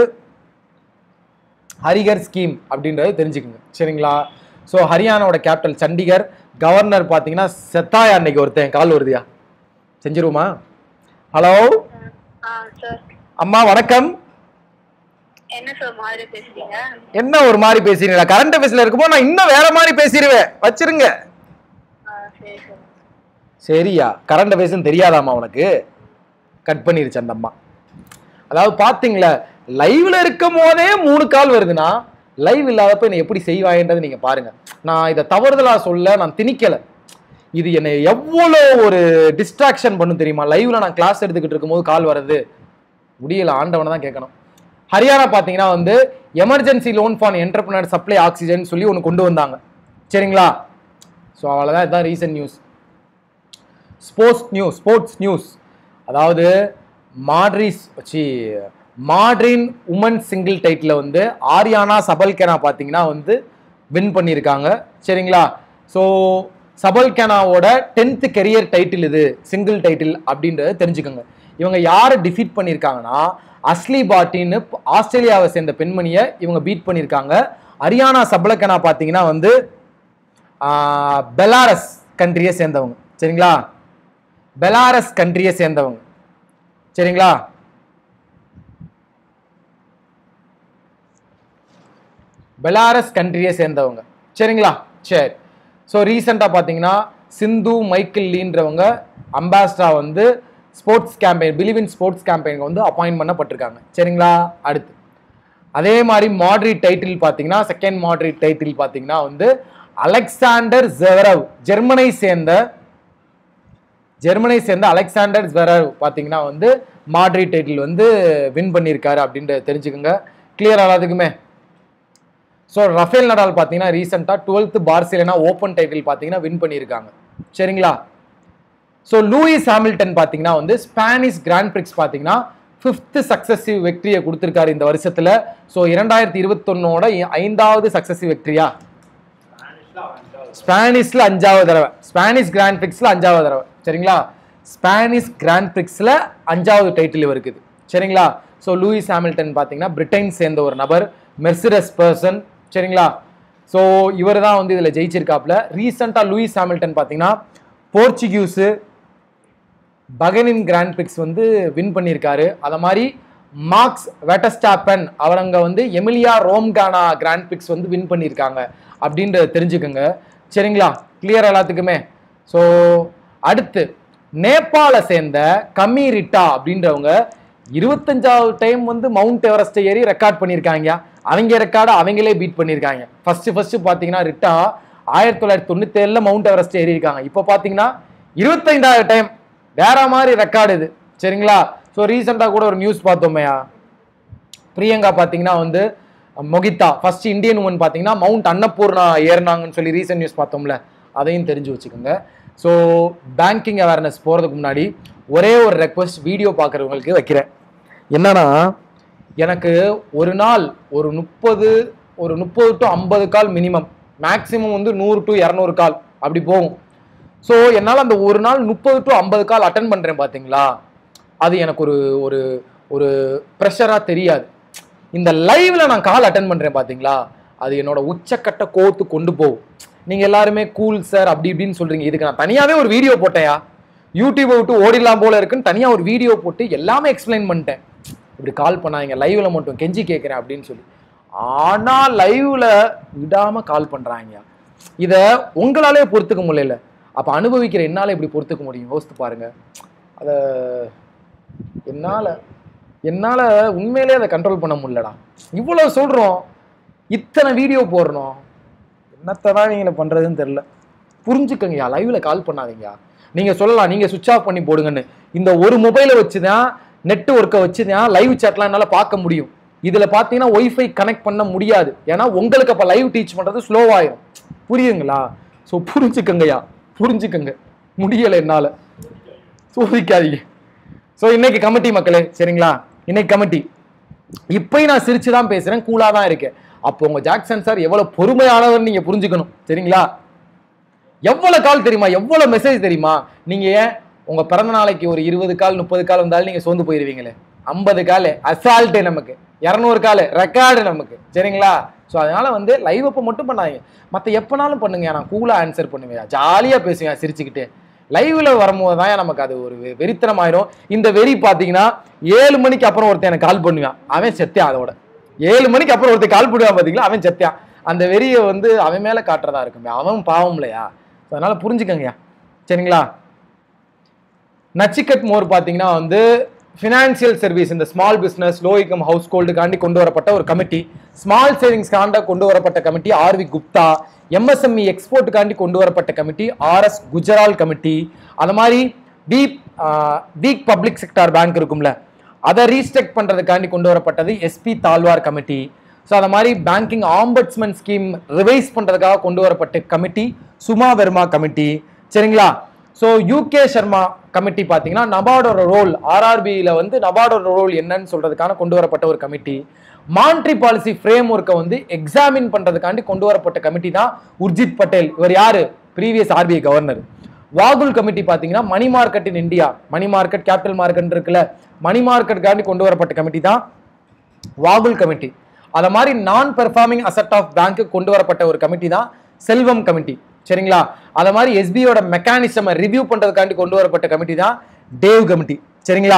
ஹரிகர் ஸ்கீம் அப்படின்றது தெரிஞ்சுக்குங்க சரிங்களா ஸோ ஹரியானாவோட கேபிட்டல் சண்டிகர் கவர்னர் பார்த்தீங்கன்னா செத்தாயா அன்னைக்கு ஒருத்தன் கால் வருதியா செஞ்சிருவோமா ஹலோ ஆ சார் அம்மா வணக்கம் என்ன சார் மாதிரி பேசுறீங்க என்ன ஒரு மாதிரி பேசுறீங்களா கரண்ட் அஃபேர்ஸ்ல இருக்கும்போது நான் இன்னும் வேற மாதிரி பேசிடுவேன் வச்சிருங்க ஆ சரி சார் சரியா கரண்ட் அஃபேர்ஸ்னு தெரியாதாம்மா உனக்கு கட் பண்ணிருச்சு அந்த அம்மா அதாவது பாத்தீங்களா லைவ்ல இருக்கும் போதே மூணு கால் வருதுன்னா லைவ் இல்லாதப்ப என்னை எப்படி செய்வாங்கன்றது நீங்க பாருங்க நான் இதை தவறுதலா சொல்ல நான் திணிக்கல இது என்னை எவ்வளோ ஒரு டிஸ்ட்ராக்ஷன் பண்ணும் தெரியுமா லைவ்ல நான் கிளாஸ் எடுத்துக்கிட்டு இருக்கும்போது கால் வர்றது முடியல ஆண்டவனை தான் கேட்கணும் ஹரியானா பார்த்தீங்கன்னா வந்து emergency loan for entrepreneur supply oxygen சொல்லி ஒன்று கொண்டு வந்தாங்க சரிங்களா ஸோ அவ்வளோதான் இதுதான் recent news sports news sports news அதாவது மாட்ரிஸ் சி மாட்ரின் உமன் சிங்கிள் டைட்டில் வந்து ஆரியானா சபல்கேனா பார்த்தீங்கன்னா வந்து வின் பண்ணியிருக்காங்க சரிங்களா ஸோ சபல்கேனாவோட டென்த்து கெரியர் டைட்டில் இது சிங்கிள் டைட்டில் அப்படின்றத தெரிஞ்சுக்கோங்க இவங்க யாரை டிஃபீட் பண்ணியிருக்காங்கன்னா அஸ்லி பாட்டின்னு ஆஸ்திரேலியாவை சேர்ந்த பெண்மணியை இவங்க பீட் பண்ணியிருக்காங்க ஹரியானா சபலக்கனா பார்த்தீங்கன்னா வந்து ஆஹ், பெலாரஸ் கண்ட்ரியை சேர்ந்தவங்க சரிங்களா பெலாரஸ் கண்ட்ரியை சேர்ந்தவங்க சரிங்களா பெலாரஸ் கண்ட்ரியை சேர்ந்தவங்க சரிங்களா சரி ஸோ ரீசெண்டாக பார்த்தீங்கன்னா சிந்து மைக்கேல் லீன்றவங்க அம்பாஸ்டரா வந்து sports campaign believe in sports கேம்பெயினுக்கு வந்து அப்பாயின்ட் பண்ணப்பட்டிருக்காங்க சரிங்களா அடுத்து அதே மாதிரி மாட்ரிட் டைட்டில் பார்த்தீங்கன்னா செகண்ட் மாட்ரிட் டைட்டில் பார்த்தீங்கன்னா வந்து அலெக்சாண்டர் ஜெவரவ் ஜெர்மனை சேர்ந்த ஜெர்மனை சேர்ந்த அலெக்சாண்டர் ஜெவரவ் பார்த்தீங்கன்னா வந்து மாட்ரிட் டைட்டில் வந்து வின் பண்ணியிருக்காரு அப்படின்றத தெரிஞ்சுக்கோங்க கிளியர் ஆகாதுக்குமே ஸோ ரஃபேல் நடால் பார்த்தீங்கன்னா ரீசெண்டாக டுவெல்த் பார்சிலோனா ஓப்பன் டைட்டில் பார்த்தீங்கன்னா வின் பண்ணியிருக்காங்க சரிங்களா ஸோ லூயிஸ் ஹாமில்டன் பார்த்தீங்கன்னா வந்து ஸ்பானிஷ் கிராண்ட் பிரிக்ஸ் பார்த்தீங்கன்னா ஃபிஃப்த் சக்சஸிவ் வெக்டரியை கொடுத்துருக்காரு இந்த வருஷத்தில் ஸோ இரண்டாயிரத்தி இருபத்தொன்னோட ஐந்தாவது சக்சஸிவ் வெக்டரியா ஸ்பானிஷ்ல அஞ்சாவது தடவை ஸ்பானிஷ் கிராண்ட் பிரிக்ஸ்ல அஞ்சாவது தடவை சரிங்களா ஸ்பானிஷ் கிராண்ட் பிரிக்ஸ்ல அஞ்சாவது டைட்டில் இருக்குது சரிங்களா ஸோ லூயிஸ் ஹாமில்டன் பார்த்தீங்கன்னா பிரிட்டன் சேர்ந்த ஒரு நபர் மெர்சிடஸ் பர்சன் சரிங்களா ஸோ இவர் தான் வந்து இதில் ஜெயிச்சிருக்காப்புல ரீசெண்டாக லூயிஸ் ஹாமில்டன் பார்த்தீங்கன்னா போர்ச்சுகீஸு பகனின் கிராண்ட் பிக்ஸ் வந்து வின் பண்ணியிருக்காரு அதை மாதிரி மார்க்ஸ் வெட்டஸ்டாப்பன் அவரங்க வந்து எமிலியா ரோம்கானா கிராண்ட் பிக்ஸ் வந்து வின் பண்ணியிருக்காங்க அப்படின்றத தெரிஞ்சுக்கோங்க சரிங்களா கிளியர் எல்லாத்துக்குமே ஸோ அடுத்து நேபாளை சேர்ந்த கமி ரிட்டா அப்படின்றவங்க இருபத்தஞ்சாவது டைம் வந்து மவுண்ட் எவரெஸ்ட்டை ஏறி ரெக்கார்ட் பண்ணியிருக்காங்க அவங்க ரெக்கார்டை அவங்களே பீட் பண்ணியிருக்காங்க ஃபர்ஸ்ட் ஃபர்ஸ்ட் பார்த்தீங்கன்னா ரிட்டா ஆயிரத்தி தொள்ளாயிரத்தி தொண்ணூத்தி ஏழுல மவுண்ட் எவரெஸ்ட் ஏறி இருக்காங்க இப்போ பார்த்தீங்கன்னா இருபத்தைந்தாவது டைம் வேற மாதிரி ரெக்கார்டு இது சரிங்களா ஸோ ரீசெண்டாக கூட ஒரு நியூஸ் பார்த்தோமையா பிரியங்கா பார்த்தீங்கன்னா வந்து மொகிதா ஃபர்ஸ்ட் இந்தியன் உமன் பார்த்தீங்கன்னா மவுண்ட் அன்னபூர்ணா ஏறினாங்கன்னு சொல்லி ரீசெண்ட் நியூஸ் பார்த்தோம்ல அதையும் தெரிஞ்சு வச்சுக்கோங்க ஸோ பேங்கிங் அவேர்னஸ் போகிறதுக்கு முன்னாடி ஒரே ஒரு ரெக்வஸ்ட் வீடியோ பார்க்குறவங்களுக்கு வைக்கிறேன் என்னன்னா எனக்கு ஒரு நாள் ஒரு முப்பது ஒரு முப்பது டு ஐம்பது கால் மினிமம் மேக்ஸிமம் வந்து நூறு டு இரநூறு கால் அப்படி போகும் ஸோ என்னால் அந்த ஒரு நாள் முப்பது டு ஐம்பது கால் அட்டன் பண்ணுறேன் பார்த்தீங்களா அது எனக்கு ஒரு ஒரு ஒரு ப்ரெஷராக தெரியாது இந்த லைவ்ல நான் கால் அட்டன் பண்ணுறேன் பார்த்தீங்களா அது என்னோட உச்சக்கட்ட கோத்து கொண்டு போகும் நீங்கள் எல்லாருமே கூல் சார் அப்படி இப்படின்னு சொல்கிறீங்க இதுக்கு நான் தனியாகவே ஒரு வீடியோ போட்டேயா யூடியூப்பை விட்டு ஓடிடலாம் போல இருக்குன்னு தனியா ஒரு வீடியோ போட்டு எல்லாமே எக்ஸ்பிளைன் பண்ணிட்டேன் இப்படி கால் பண்ணாங்க லைவ்ல மட்டும் கெஞ்சி கேட்குறேன் அப்படின்னு சொல்லி ஆனா லைவ்ல விடாம கால் பண்றாங்க இத உங்களாலே பொறுத்துக்க முடியல அப்ப அனுபவிக்கிற என்னால இப்படி பொறுத்துக்க முடியும் யோசித்து பாருங்க அத என்னால என்னால உண்மையிலே அதை கண்ட்ரோல் பண்ண முடியலடா இவ்வளவு சொல்றோம் இத்தனை வீடியோ போடுறோம் என்னத்தை தான் நீங்கள பண்றதுன்னு தெரியல புரிஞ்சுக்கங்கய்யா லைவ்ல கால் பண்ணாதீங்க நீங்க சொல்லலாம் நீங்க சுவிட்ச் ஆஃப் பண்ணி போடுங்கன்னு இந்த ஒரு மொபைலை வச்சு தான் நெட் ஒர்க்கை வச்சு தான் லைவ் சாட்லாம் என்னால பார்க்க முடியும் இதுல பாத்தீங்கன்னா ஒய்ஃபை கனெக்ட் பண்ண முடியாது ஏன்னா உங்களுக்கு அப்ப லைவ் டீச் பண்றது ஸ்லோவாயிரும் புரியுங்களா ஸோ புரிஞ்சுக்கங்கய்யா புரிஞ்சுக்கங்க முடியல என்னால சோதிக்காதீங்க ஸோ இன்னைக்கு கமிட்டி மக்களே சரிங்களா இன்னைக்கு கமிட்டி இப்பயும் நான் சிரிச்சு தான் பேசுறேன் கூலா தான் இருக்கேன் அப்போ உங்க ஜாக்சன் சார் எவ்வளவு பொறுமையானவர் நீங்க புரிஞ்சுக்கணும் சரிங்களா எவ்வளவு கால் தெரியுமா எவ்வளவு மெசேஜ் தெரியுமா நீங்க ஏன் உங்க பிறந்த நாளைக்கு ஒரு இருபது கால் முப்பது கால் வந்தாலும் நீங்க சோர்ந்து போயிருவீங்களே ஐம்பது கால் அசால்ட்டு நமக்கு இரநூறு கால் ரெக்கார்டு நமக்கு சரிங்களா ஸோ அதனால வந்து லைவ் அப்போ மட்டும் பண்ணாதீங்க மற்ற எப்போனாலும் பண்ணுங்க நான் கூலாக ஆன்சர் பண்ணுவேன் ஜாலியாக பேசுங்க சிரிச்சுக்கிட்டு லைவ்ல வரும்போது தான் நமக்கு அது ஒரு வெ- வெறித்தனம் ஆயிரும் இந்த வெறி பார்த்தீங்கன்னா ஏழு மணிக்கு அப்புறம் ஒருத்தன் எனக்கு கால் பண்ணுவான் அவன் செத்தியான் அதோட ஏழு மணிக்கு அப்புறம் ஒருத்தன் கால் பண்ணுவான் பார்த்தீங்களா அவன் செத்தியான் அந்த வெறியை வந்து அவன் மேலே காட்டுறதா இருக்குமே அவன் பாவம் இல்லையா So, அதனால புரிஞ்சுக்கங்கய்யா சரிங்களா நச்சிகட் மோர் பார்த்தீங்கன்னா வந்து ஃபினான்சியல் சர்வீஸ் இந்த small business low income house ஹோல்டுக்காண்டி கொண்டு வரப்பட்ட ஒரு கமிட்டி ஸ்மால் சேவிங்ஸ் காண்ட கொண்டு வரப்பட்ட கமிட்டி ஆர்வி குப்தா எம்எஸ்எம்இ எக்ஸ்போர்ட்டுக்காண்டி கொண்டு வரப்பட்ட கமிட்டி ஆர்எஸ் குஜரால் கமிட்டி அது மாதிரி weak weak public sector bank இருக்கும்ல அதை ரீஸ்ட்ரக்ட் பண்றதுக்காண்டி கொண்டு வரப்பட்டது எஸ்பி தால்வார் கமிட்டி ஸோ அது மாதிரி பேங்கிங் ஆம்பட்ஸ்மெண்ட் ஸ்கீம் ரிவைஸ் பண்றதுக்காக கொண்டு வரப்பட்ட கமிட்டி சுமா வெர்மா கமிட்டி சரிங்களா ஸோ யூகே சர்மா கமிட்டி பார்த்தீங்கன்னா நபார்டோட ரோல் ஆர்ஆர்பியில் வந்து நபார்டோட ரோல் என்னன்னு சொல்றதுக்கான கொண்டு வரப்பட்ட ஒரு கமிட்டி மானிட்டரி பாலிசி ஃப்ரேம் ஒர்க்கை வந்து எக்ஸாமின் பண்றதுக்காண்டி கொண்டு வரப்பட்ட கமிட்டி தான் உர்ஜித் பட்டேல் இவர் யாரு previous RBI governor Vaghul committee பார்த்தீங்கன்னா money market in India money market capital market இருக்குல்ல மணி மார்க்கெட்டுக்காண்டி கொண்டு வரப்பட்ட கமிட்டி தான் வாகுல் கமிட்டி அத மாதிரி நான் பெர்ஃபார்மிங் அசெட் ஆஃப் பேங்க் கொண்டு வரப்பட்ட ஒரு கமிட்டி தான் செல்வம் கமிட்டி சரிங்களா அத மாதிரி எஸ்பியோட மெக்கானிசம் ரிவ்யூ பண்றதுக்காண்டி கொண்டு வரப்பட்ட கமிட்டி தான் டேவ் கமிட்டி சரிங்களா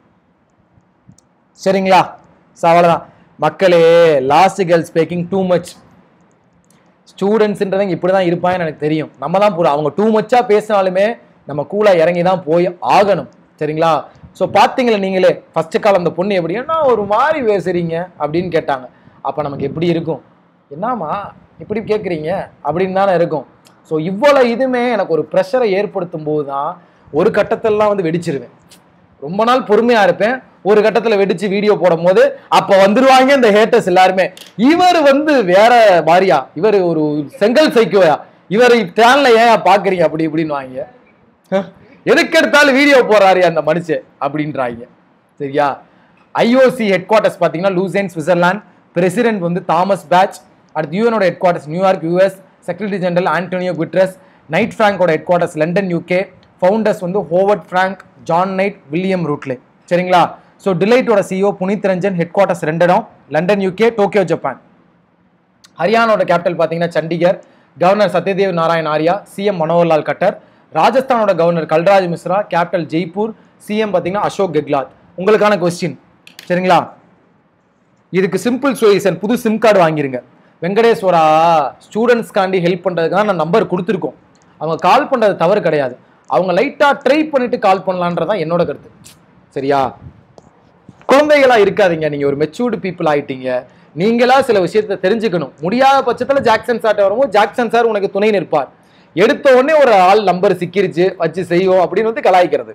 சரிங்களா ஸோ அவ்வளோதான் மக்களே last girl speaking too much ஸ்டூடெண்ட்ஸ்ன்றவங்க இப்படி தான் இருப்பாங்கன்னு எனக்கு தெரியும் நம்ம தான் பூரா அவங்க டூ மச்சாக பேசினாலுமே நம்ம கூலாக இறங்கி தான் போய் ஆகணும் சரிங்களா ஸோ பார்த்தீங்களா நீங்களே ஃபர்ஸ்ட் கால் அந்த பொண்ணு எப்படி என்ன ஒரு மாதிரி பேசுறீங்க அப்படின்னு கேட்டாங்க அப்போ நமக்கு எப்படி இருக்கும் என்னம்மா இப்படி கேட்குறீங்க அப்படின்னு தானே இருக்கும் ஸோ இவ்வளோ இதுமே எனக்கு ஒரு ப்ரெஷரை ஏற்படுத்தும் போது தான் ஒரு கட்டத்திலலாம் வந்து வெடிச்சிருவேன் ரொம்ப நாள் பொறுமையா இருப்பேன் ஒரு கட்டத்துல வெடிச்சு வீடியோ போடும் போது அப்ப வந்துருவாங்க இந்த ஹேட்டர்ஸ் எல்லாருமே இவர் வந்து வேற மாதிரியா இவர் ஒரு செங்கல் சைக்கோயா இவர் சேனல்ல ஏன் பாக்குறீங்க அப்படி இப்படின்னு வாங்க எதுக்கு எடுத்தாலும் வீடியோ போடுறாரு அந்த மனுஷன் அப்படின்றாங்க சரியா ஐஓசி ஹெட் குவார்ட்டர்ஸ் பார்த்தீங்கன்னா லூசேன் சுவிட்சர்லாந்து பிரசிடென்ட் வந்து தாமஸ் பேட்ச் அடுத்து யூஎனோட headquarters New York US secretary general Antonio Guterres Knight ஃப்ராங்கோட headquarters London UK founders வந்து Howard Frank John Knight William Rutley சரிங்களா ஸோ டிலைட்டோட CEO Punit Ranjan headquarters ரெண்டு இடம் லண்டன் யூகே டோக்கியோ ஜப்பான் ஹரியானாவோட கேபிட்டல் பார்த்தீங்கன்னா சண்டிகர் கவர்னர் சத்யதேவ் நாராயண் ஆர்யா சிஎம் மனோகர்லால் கட்டர் ராஜஸ்தானோட governor Kalraj Mishra capital Jaipur CM பார்த்தீங்கன்னா அசோக் கெக்லாத் உங்களுக்கான கொஸ்டின் சரிங்களா இதுக்கு சிம்பிள் சொல்யூஷன் புது சிம் கார்டு வாங்கிருங்க வெங்கடேஸ்வரா ஸ்டூடெண்ட்ஸ்க்காண்டி ஹெல்ப் பண்ணுறதுக்காக நான் நம்பர் கொடுத்துருக்கோம் அவங்க கால் பண்ணுறது தவறு கிடையாது அவங்க லைட்டாக ட்ரை பண்ணிட்டு கால் பண்ணலான்றதான் என்னோட கருத்து சரியா குழந்தைகளா இருக்காதீங்க நீங்க ஒரு மெச்சூர்டு பீப்புள் ஆயிட்டீங்க நீங்களா சில விஷயத்தை தெரிஞ்சுக்கணும் முடியாத பட்சத்துல ஜாக்சன் சார்ட்ட வரும்போது ஜாக்சன் சார் உனக்கு துணை நிற்பார் எடுத்த உடனே ஒரு ஆள் நம்பர் சிக்கிருச்சு வச்சு செய்வோம் அப்படின்னு வந்து கலாய்க்கிறது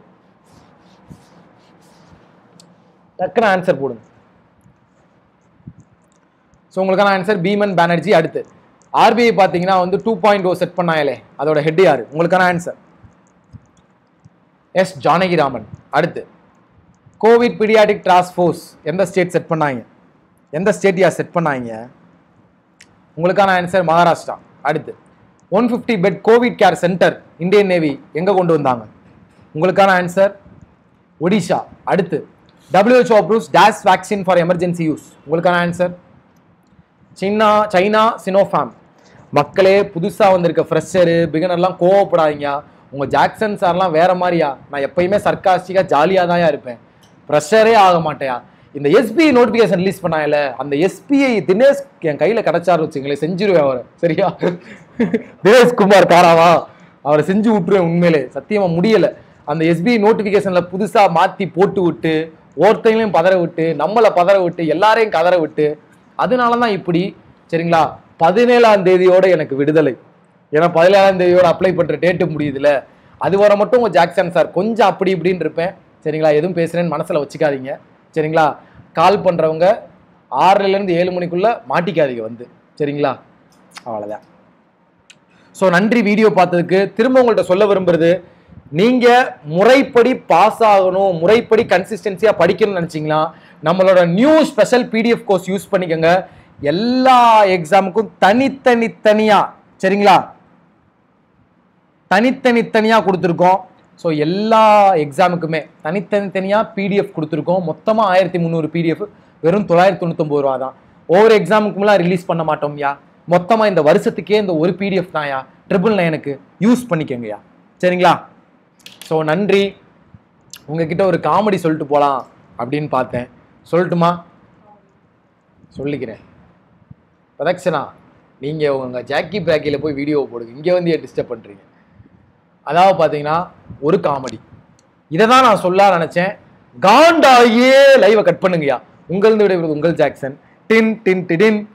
டக்குன்னு ஆன்சர் போடுங்க ஸோ உங்களுக்கான ஆன்சர் பீமன் பானர்ஜி அடுத்து ஆர்பிஐ பார்த்தீங்கன்னா வந்து டூ பாயிண்ட் ஓ செட் பண்ணாங்களே அதோட ஹெட் யாரு உங்களுக்கான ஆன்சர் எஸ் ஜானகிராமன் அடுத்து கோவிட் பீடியாட்டிக் டாஸ்க் ஃபோர்ஸ் எந்த ஸ்டேட் செட் பண்ணாங்க எந்த ஸ்டேட் யார் செட் பண்ணாங்க உங்களுக்கான ஆன்சர் மகாராஷ்டிரா அடுத்து one fifty bed COVID care centre Indian navy எங்கே கொண்டு வந்தாங்க உங்களுக்கான ஆன்சர் ஒடிஷா அடுத்து WHO approves days vaccine for emergency use உங்களுக்கான ஆன்சர் சீனா சைனா சினோஃபாம் மக்களே புதுசாக வந்திருக்க ஃப்ரெஷரு பிகினர்லாம் கோவப்படாதீங்க உங்கள் ஜாக்சன் சார்லாம் வேற மாதிரியா நான் எப்பயுமே சர்க்காஸ்டிக்காக ஜாலியாக தான் இருப்பேன் ப்ரெஷரே ஆக மாட்டேயா இந்த எஸ்பிஐ நோட்டிஃபிகேஷன் ரிலீஸ் பண்ணாங்கல்ல அந்த எஸ்பிஐ தினேஷ் என் கையில் கிடைச்சாரு வச்சுங்களேன் செஞ்சிருவேன் அவரை சரியா தினேஷ் குமார் காராவா அவரை செஞ்சு விட்டுருவேன் உண்மையிலே சத்தியமா முடியல அந்த எஸ்பிஐ நோட்டிஃபிகேஷன்ல புதுசா மாத்தி போட்டு விட்டு ஒருத்தங்களையும் பதற விட்டு நம்மளை பதற விட்டு எல்லாரையும் கதற விட்டு அதனால தான் இப்படி சரிங்களா பதினேழாம் தேதியோட எனக்கு விடுதலை ஏன்னா பதினேழாம் தேதியோட அப்ளை பண்ற டேட்டு முடியுதுல அது வர மட்டும் உங்க ஜாக்சன் சார் கொஞ்சம் அப்படி இப்படின்னு இருப்பேன் சரிங்களா எதுவும் பேசுறேன்னு மனசுல வச்சுக்காதீங்க சரிங்களா கால் பண்றவங்க ஆறுல இருந்து ஏழு மணிக்குள்ள மாட்டிக்காதீங்க வந்து சரிங்களா அவ்வளவுதான் ஸோ நன்றி வீடியோ பார்த்ததுக்கு திரும்ப உங்கள்கிட்ட சொல்ல விரும்புறது நீங்க முறைப்படி பாஸ் ஆகணும் முறைப்படி கன்சிஸ்டன்சியா படிக்கணும்னு நினைச்சீங்களா நம்மளோட new special PDF course use பண்ணிக்கோங்க எல்லா எக்ஸாமுக்கும் தனித்தனி தனியா சரிங்களா தனித்தனி தனியா கொடுத்துருக்கோம் ஸோ எல்லா எக்ஸாமுக்குமே தனித்தனி தனியா பிடிஎஃப் கொடுத்துருக்கோம் மொத்தமாக ஆயிரத்தி முந்நூறு பிடிஎஃப் வெறும் தொள்ளாயிரத்தி தொண்ணூத்தொம்பது ரூபா தான் ஒவ்வொரு எக்ஸாமுக்குமெல்லாம் ரிலீஸ் பண்ண மாட்டோம்யா மொத்தமாக இந்த வருஷத்துக்கே இந்த ஒரு பிடிஎஃப் தான்யா ட்ரிபிள் நைனுக்கு யூஸ் பண்ணிக்கோங்கய்யா சரிங்களா ஸோ நன்றி உங்ககிட்ட ஒரு காமெடி சொல்லிட்டு போகலாம் அப்படின்னு பார்த்தேன் சொல்லட்டுமா சொல்லிக்கிறேன் பிரதக்ஷனா நீங்கள் உங்கள் ஜாக்கி பிராக்கியில் போய் வீடியோ போடுங்க இங்கே வந்து ஏன் டிஸ்டர்ப் பண்ணுறீங்க அதாவது பார்த்தீங்கன்னா ஒரு காமெடி இதை தான் நான் சொல்ல நினச்சேன் காண்டாயே லைவை கட் பண்ணுங்கய்யா உங்களது விடைபெறுவது உங்கள் ஜாக்சன் டின் டின் டிடின்